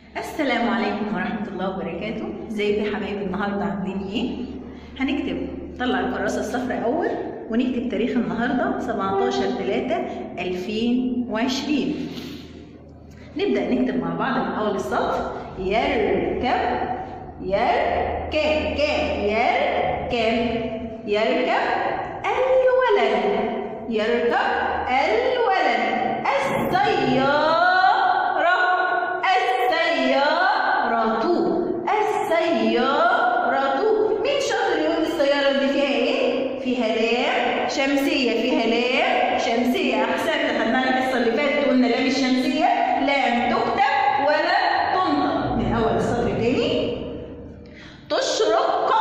السلام عليكم ورحمة الله وبركاته ازيكم يا حبايبي النهاردة عاملين ايه؟ هنكتب طلع الكراسة الصفراء أول ونكتب تاريخ النهاردة 17 3 2020 نبدأ نكتب مع بعض من أول السطر يركب يركب كام يركب يركب الولد يركب الولد السيارة السيارة السيارة مين شاطر يقول السيارة دي فيها ايه؟ فيها لام شمسية فيها لام شمسية أحسنت خدناها الحصة اللي فاتت قلنا لام الشمسية لام تكتب ولا تنطق من أول السطر تاني تشرق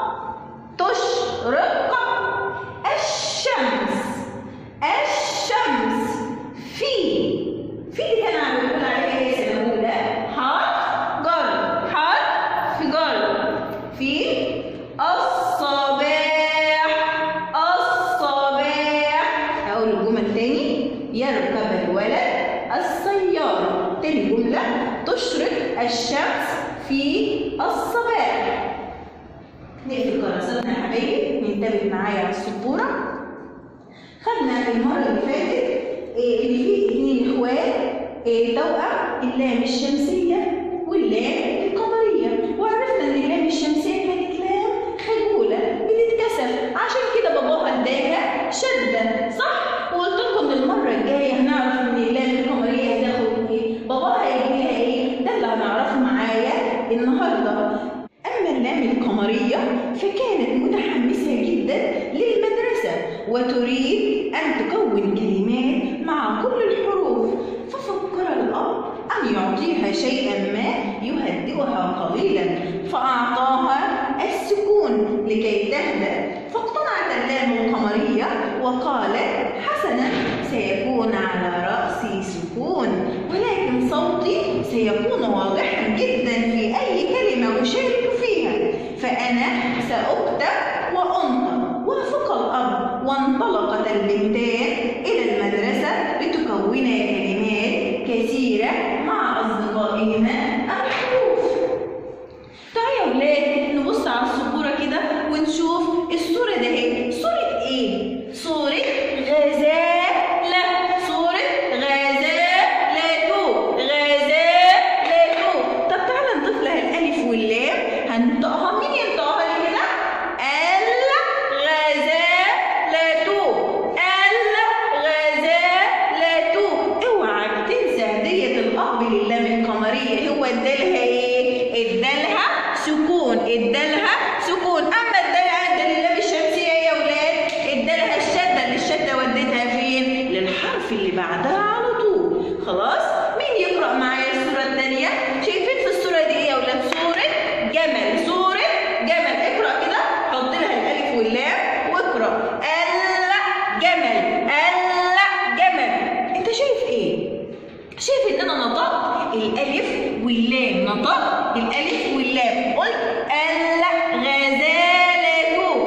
تشرق الشمس الشمس في في اللي كان عم بيقول عليها ايه سنه اولى حرف جر حرف جر في الصباح الصباح هقول الجمل تاني يركب الولد السيارة تاني جملة تشرق الشمس في الصباح نقفل كراساتنا يا حبايبي ننتبه معايا على السبورة خدنا المرة اللي فاتت إيه اللي فيه اتنين اخوات إيه توأم اللام الشمسية واللام القمرية وعرفنا ان اللام الشمسية كانت لام خجولة بتتكسر عشان كده باباها اداها شدة صح؟ وقلت لكم المرة الجاية هنعرف ان اللام القمرية هتاخد ايه؟ باباها هيجي لها ايه؟ ده اللي هنعرفه معايا النهارده أما اللام القمرية فكانت متحمسة جدا للمدرسة وتريد أن تكون كلمات مع كل الحروف ففكر الأب أن يعطيها شيئا ما يهدئها قليلا فأعطاها السكون لكي تهدأ فاقتنعت اللام القمرية وقالت حسنا سيكون على رأسي سكون ولكن صوتي سيكون واضحا جدا في أي كلمة أشارك فيها فأنا سأكتب وأنطق وافق الأب وانطلقت البنتان إلى المدرسة لتكونا كلمات كثيرة مع أصدقائهما الحروف تعالوا يا ولاد نبص على السبورة كده ونشوف الصورة ده اهي صورة ايه؟ صورة غزالة صورة غزالة غزالة طب تعالى نضيف لها الألف واللام هننطقها مين ينطقها لي هنا؟ الغزالة الغزالة اوعى تنسى هدية الأب للام القمرية هو ادالها ايه؟ ادالها سكون ادالها سكون اما ادالها ادى للام الشمسية يا ولاد ادالها الشدة اللي الشدة وديتها فين؟ للحرف اللي بعدها على طول خلاص؟ مين يقرأ معايا الصورة الثانية؟ شايفين في الصورة دي ايه يا ولاد؟ صورة جمل صورة جمل اقرأ كده حط لها الألف واللام واقرأ ال جمل ال جمل انت شايف ايه؟ شايف ان انا نطقت الالف واللام نطقت الالف واللام قلت الغزالة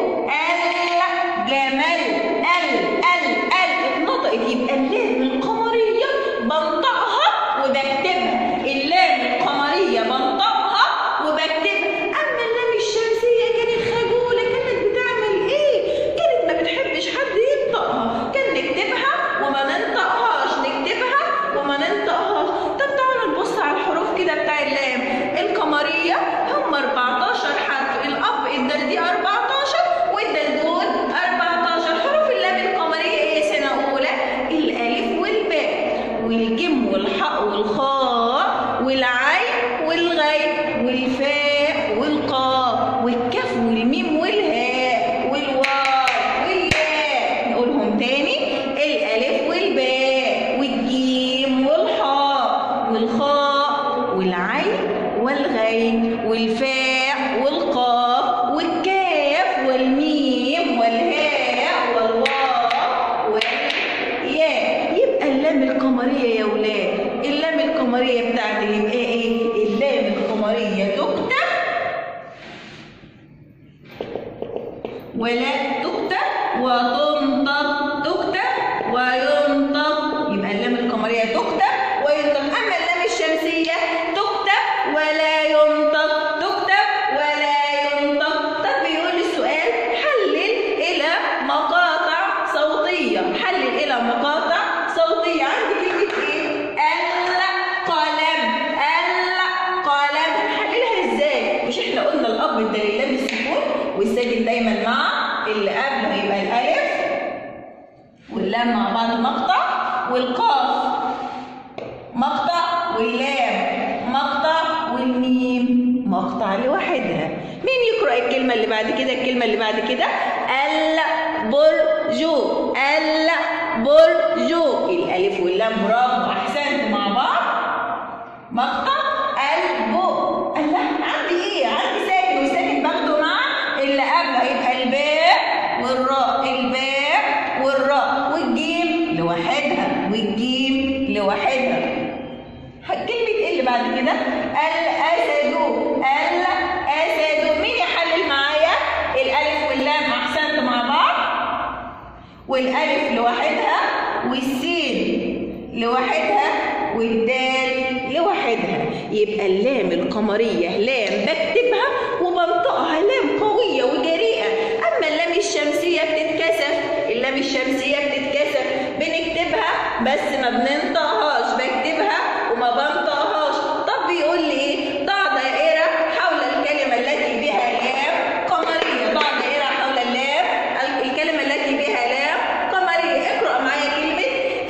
الجمل ال ال ال اتنطقت يبقى اللام القمرية بنطقها وبكتبها اللام القمرية بنطقها وبكتبها اما اللام الشمسية كانت خجولة كانت بتعمل ايه؟ كانت ما بتحبش حد ينطقها كان نكتبها وما ننطقهاش نكتبها وما ننطقهاش طب تعالوا نبص على الحروف كده بتاع اللام القمرية هم 14 حرف الأب ادى دي 14 وادى دول 14 حروف اللام القمرية ايه سنة أولى الألف والباء والجيم والحاء والخاء والعين والغين والفاء والقاف والكاف والميم والهاء والواو والياء نقولهم تاني الألف والباء والجيم والحاء والخاء والعين والغين والفاء والقاف والكاف والميم والهاء والواو والياء يبقى اللام القمرية يا ولاد اللام القمرية بتاعتي يبقى ايه؟ اللام القمرية تكتب ولا تكتب وتنطق تكتب وينطق يبقى اللام القمرية تكتب وينطق أما اللام الشمسية تكتب بعض مقطع والقاف مقطع واللام مقطع والميم مقطع لوحدها مين يقرأ الكلمة اللي بعد كده الكلمة اللي بعد كده البرجو البرجو الألف واللام برافو أحسنت مع بعض مقطع البو الله عندي ايه عندي ساكن والساكن باخده مع اللي قبله يبقى الباء والراء الباء والراء والجيم لوحدها والجيم لوحدها كلمة ايه اللي بعد كده؟ الأسد الأسد مين يحلل معايا؟ الألف واللام أحسنت مع بعض والألف لوحدها والسين لوحدها والدال لوحدها يبقى اللام القمرية لام بكتبها وبنطقها لام قوية وجريئة أما اللام الشمسية بتتكسف اللام الشمسية بتتكسف بنكتبها بس ما بننطقهاش بكتبها وما بنطقهاش طب بيقول لي ايه ضع دائرة حول الكلمة التي بها لام قمرية ضع دائرة حول اللام الكلمة التي بها لام قمرية اقرأ معايا كلمة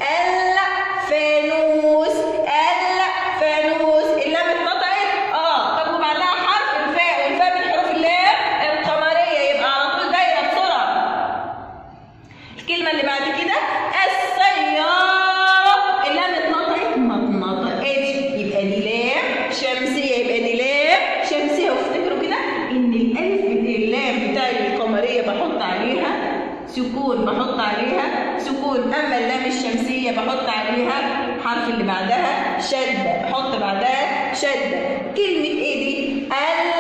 الفانوس الفانوس اللام اتنطقت اه طب وبعدها حرف الفاء والفاء من حروف اللام القمرية يبقى على طول دايرة بسرعة الكلمة اللي بعد كده السيارة اللام اتنطقت ما اتنطقتش يبقى دي لام شمسية يبقى دي لام شمسية وافتكروا كده إن الألف اللام بتاع القمرية بحط عليها سكون بحط عليها سكون أما اللام الشمسية بحط عليها الحرف اللي بعدها شدة بحط بعدها شدة كلمة إيه دي؟